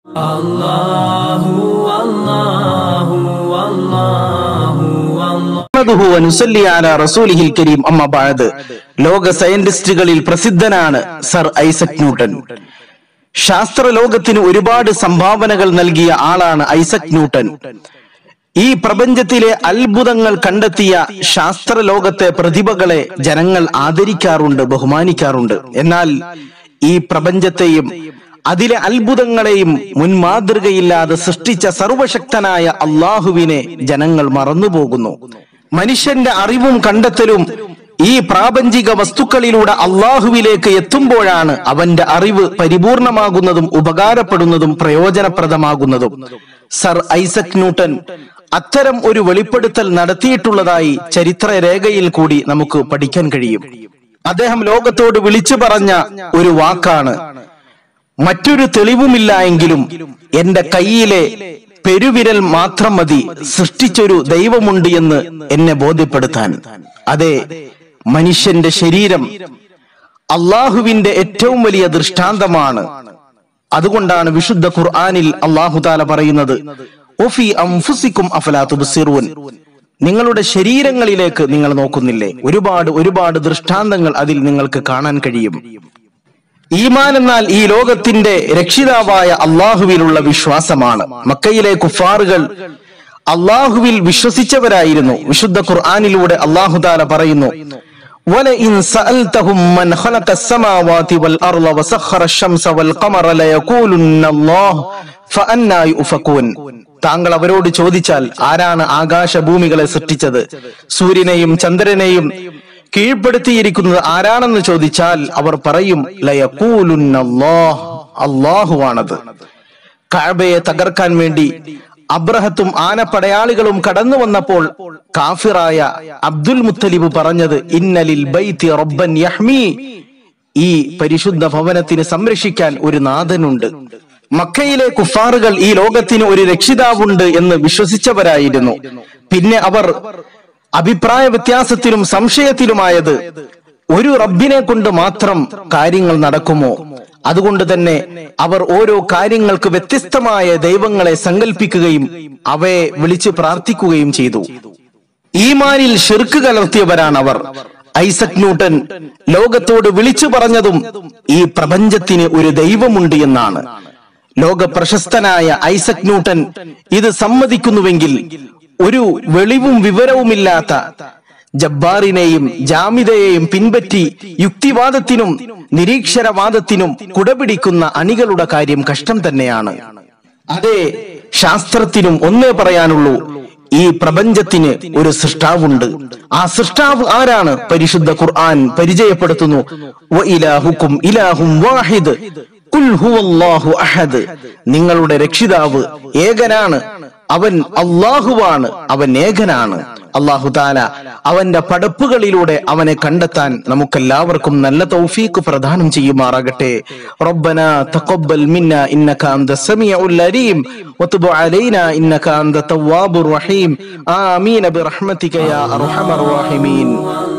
നഹ്മദുഹു വ നുസല്ലി അലാ റസൂലിഹിൽ കരീം അമ്മ ബഅദ് ലോക സയന്റിസ്റ്റുകളിൽ പ്രസിദ്ധനാണ് സർ ഐസക് ന്യൂട്ടൻ ശാസ്ത്ര ലോകത്തിന് ഒരുപാട് സംഭാവനകൾ നൽകിയ ആളാണ് ഐസക് ന്യൂട്ടൻ ഈ പ്രപഞ്ചത്തിലെ അത്ഭുതങ്ങൾ കണ്ടെത്തിയ ശാസ്ത്ര ലോകത്തെ പ്രതിഭകളെ ജനങ്ങൾ ആദരിക്കാറുണ്ട് ബഹുമാനിക്കാറുണ്ട് എന്നാൽ ഈ പ്രപഞ്ചത്തെയും അതിലെ അത്ഭുതങ്ങളെയും മുൻമാതൃകയില്ലാതെ സൃഷ്ടിച്ച സർവശക്തനായ അള്ളാഹുവിനെ ജനങ്ങൾ മറന്നുപോകുന്നു മനുഷ്യന്റെ അറിവും കണ്ടെത്തലും ഈ പ്രാപഞ്ചിക വസ്തുക്കളിലൂടെ അള്ളാഹുവിലേക്ക് എത്തുമ്പോഴാണ് അവന്റെ അറിവ് പരിപൂർണമാകുന്നതും ഉപകാരപ്പെടുന്നതും പ്രയോജനപ്രദമാകുന്നതും സർ ഐസക് ന്യൂട്ടൻ അത്തരം ഒരു വെളിപ്പെടുത്തൽ നടത്തിയിട്ടുള്ളതായി ചരിത്ര രേഖയിൽ കൂടി നമുക്ക് പഠിക്കാൻ കഴിയും അദ്ദേഹം ലോകത്തോട് വിളിച്ചു പറഞ്ഞ ഒരു വാക്കാണ് മറ്റൊരു തെളിവുമില്ല എങ്കിലും എന്റെ കയ്യിലെ പെരുവിരൽ മാത്രം മതി സൃഷ്ടിച്ചൊരു ദൈവമുണ്ട് എന്ന് എന്നെ ബോധ്യപ്പെടുത്താൻ അതെ മനുഷ്യന്റെ ശരീരം അള്ളാഹുവിന്റെ ഏറ്റവും വലിയ ദൃഷ്ടാന്തമാണ് അതുകൊണ്ടാണ് വിശുദ്ധ ഖുർആനിൽ അള്ളാഹു താല പറയുന്നത് ഒഫി അംഫുസിക്കും അഫലാ തുബ്സിറൂൻ നിങ്ങളുടെ ശരീരങ്ങളിലേക്ക് നിങ്ങൾ നോക്കുന്നില്ലേ ഒരുപാട് ഒരുപാട് ദൃഷ്ടാന്തങ്ങൾ അതിൽ നിങ്ങൾക്ക് കാണാൻ കഴിയും ഈമാൻ എന്നാൽ ഈ ലോകത്തിന്റെ രക്ഷിതാവായ അള്ളാഹുവിലുള്ള വിശ്വാസമാണ് മക്കയിലെ കുഫാറുകൾ അള്ളാഹുവിൽ വിശ്വസിച്ചവരായിരുന്നു വിശുദ്ധ ഖുർആാനിലൂടെ അള്ളാഹു താല പറയുന്നു وَلَئِنْ سَأَلْتَهُمْ مَنْ خَلَقَ السَّمَاوَاتِ وَالْأَرْضَ وَسَخَّرَ الشَّمْسَ وَالْقَمَرَ لَيَقُولُنَّ اللَّهُ فَأَنَّى يُؤْفَكُونَ താങ്കൾ അവരോട് ചോദിച്ചാൽ ആരാണ് ആകാശഭൂമികളെ സൃഷ്ടിച്ചത് സൂര്യനെയും ചന്ദ്രനെയും കീഴ്പ്പെടുത്തിയിരിക്കുന്നത് ആരാണെന്ന് ചോദിച്ചാൽ അവർ പറയും ലയക്കൂലുന്നല്ലാഹ് അള്ളാഹുവാണത് കഅബയെ തകർക്കാൻ വേണ്ടി അബ്രഹത്തും ആനപ്പടയാളികളും കടന്നു വന്നപ്പോൾ കാഫിറായ അബ്ദുൽ മുത്തലിബ് പറഞ്ഞത് ഇന്നലിൽ ബൈത്തി റബ്ബൻ യഹ്മി ഈ പരിശുദ്ധ ഭവനത്തിന് സംരക്ഷിക്കാൻ ഒരു നാഥനുണ്ട് മക്കയിലെ കുഫാറുകൾ ഈ ലോകത്തിന് ഒരു രക്ഷിതാവുണ്ട് എന്ന് വിശ്വസിച്ചവരായിരുന്നു പിന്നെ അവർ അഭിപ്രായ വ്യത്യാസത്തിലും സംശയത്തിലുമായത് ഒരു റബ്ബിനെ കൊണ്ട് മാത്രം കാര്യങ്ങൾ നടക്കുമോ അതുകൊണ്ട് തന്നെ അവർ ഓരോ കാര്യങ്ങൾക്ക് വ്യത്യസ്തമായ ദൈവങ്ങളെ സങ്കല്പിക്കുകയും അവയെ വിളിച്ചു പ്രാർത്ഥിക്കുകയും ചെയ്തു ഈമാനിൽ ഷിർക്ക് കലർത്തിയവരാണ് അവർ ഐസക് ന്യൂട്ടൻ ലോകത്തോട് വിളിച്ചു പറഞ്ഞതും ഈ പ്രപഞ്ചത്തിന് ഒരു ദൈവമുണ്ട് എന്നാണ് ലോക പ്രശസ്തനായ ഐസക് ന്യൂട്ടൻ ഇത് സമ്മതിക്കുന്നുവെങ്കിൽ ഒരു വെളിവും വിവരവുമില്ലാത്ത ജബ്ബാറിനെയും ജാമിതയെയും പിൻപറ്റി യുക്തിവാദത്തിനും നിരീക്ഷരവാദത്തിനും കുടപിടിക്കുന്ന അണികളുടെ കാര്യം കഷ്ടം തന്നെയാണ് അതെ ശാസ്ത്രത്തിനും ഒന്നേ പറയാനുള്ളൂ ഈ പ്രപഞ്ചത്തിന് ഒരു സൃഷ്ടാവുണ്ട് ആ സൃഷ്ടാവ് ആരാണ് പരിശുദ്ധ ഖുർആൻ പരിചയപ്പെടുത്തുന്നു "വ ഇലാഹുക്കും ഇലാഹും വാഹിദ് ഖുൽ ഹുവല്ലാഹു അഹദ് നിങ്ങളുടെ രക്ഷിതാവ് ഏകനാണ് അവൻ അള്ളാഹുവാണ് അവൻ ഏകനാണ് അള്ളാഹു താല അവന്റെ പടപ്പുകളിലൂടെ അവനെ കണ്ടെത്താൻ നമുക്കെല്ലാവർക്കും നല്ല തൗഫീഖ് പ്രദാനം ചെയ്യുമാറാകട്ടെ റബ്ബന തഖബ്ബൽ മിന്ന ഇന്നക അന്ത സമീഉൽ അലീം വതുബ് അലൈന ഇന്നക അന്ത തവ്വാബുർ റഹീം ആമീൻ ബിറഹ്മതിക യാ അർഹമർ റഹീമീൻ